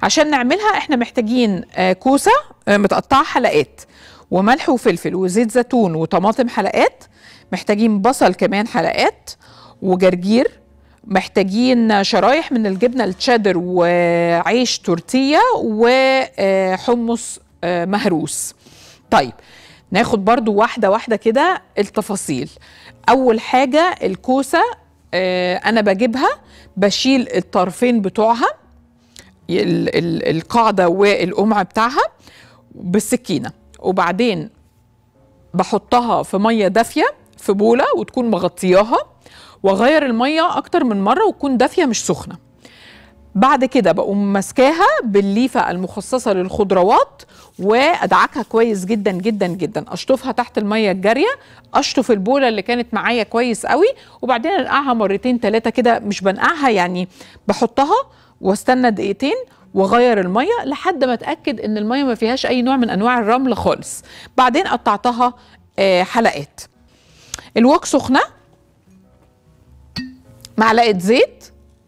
عشان نعملها احنا محتاجين آه، كوسه آه، متقطعه حلقات وملح وفلفل وزيت زيتون وطماطم حلقات محتاجين بصل كمان حلقات وجرجير محتاجين شرايح من الجبنه التشيدر وعيش تورتيه وحمص آه، مهروس طيب ناخد برضو واحده واحده كده التفاصيل اول حاجه الكوسه آه، انا بجيبها بشيل الطرفين بتوعها ال- ال- القاعده والقمع بتاعها بالسكينه وبعدين بحطها في ميه دافيه في بوله وتكون مغطياها واغير الميه اكتر من مره وتكون دافيه مش سخنه بعد كده بقوم ماسكاها بالليفه المخصصه للخضروات وادعكها كويس جدا جدا جدا اشطفها تحت الميه الجاريه اشطف البوله اللي كانت معايا كويس قوي وبعدين انقعها مرتين ثلاثه كده مش بنقعها يعني بحطها واستنى دقيقتين واغير الميه لحد ما اتاكد ان الميه ما فيهاش اي نوع من انواع الرمل خالص بعدين قطعتها آه، حلقات الوك سخنه معلقه زيت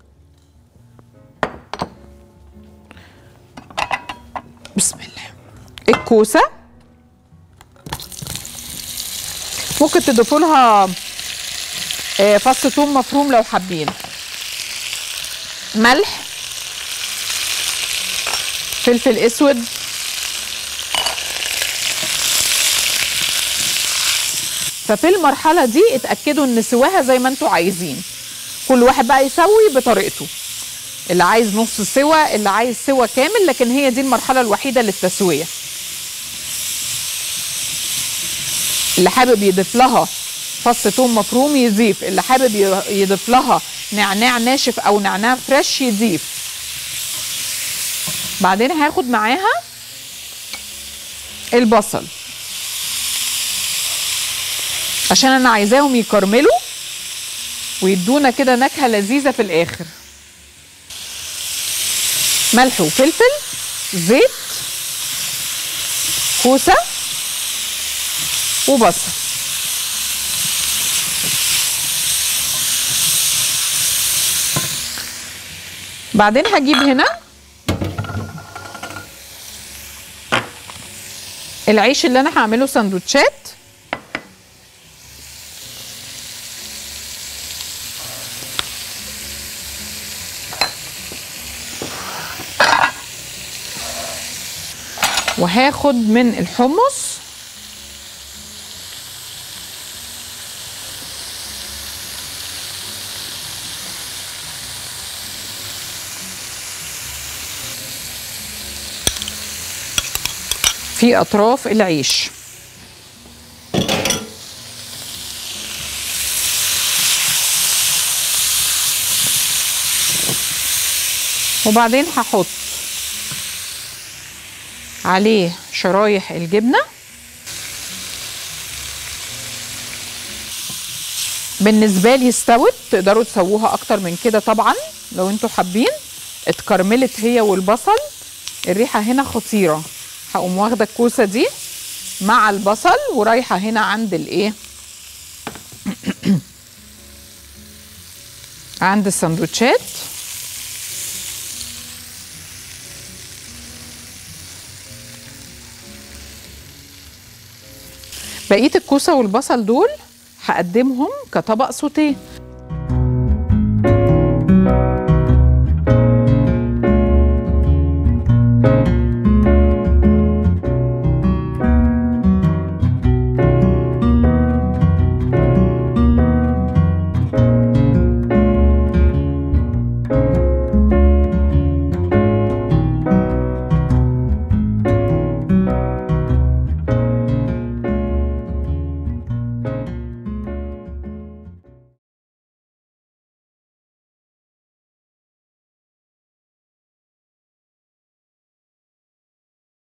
بسم الله الكوسه ممكن تضيفوا لها آه، فص ثوم مفروم لو حابين ملح فلفل اسود ففي المرحله دي اتاكدوا ان سواها زي ما انتوا عايزين كل واحد بقى يسوي بطريقته اللي عايز نص سوا اللي عايز سوا كامل لكن هي دي المرحله الوحيده للتسويه اللي حابب يضيف لها فص ثوم مفروم يضيف اللي حابب ي- يضيف لها نعناع ناشف او نعناع فريش يضيف بعدين هاخد معاها البصل عشان انا عايزاهم يكرملوا ويدونا كده نكهه لذيذه في الاخر ملح وفلفل زيت كوسه وبصل بعدين هجيب هنا العيش اللي انا هعمله سندوتشات وهاخد من الحمص في اطراف العيش وبعدين هحط عليه شرايح الجبنه بالنسبه لي استوت تقدروا تسووها اكتر من كده طبعا لو انتوا حابين اتكرملت هي والبصل الريحه هنا خطيره هقوم واخده الكوسه دي مع البصل ورايحه هنا عند الايه عند السندوتشات بقيه الكوسه والبصل دول هقدمهم كطبق سوتيه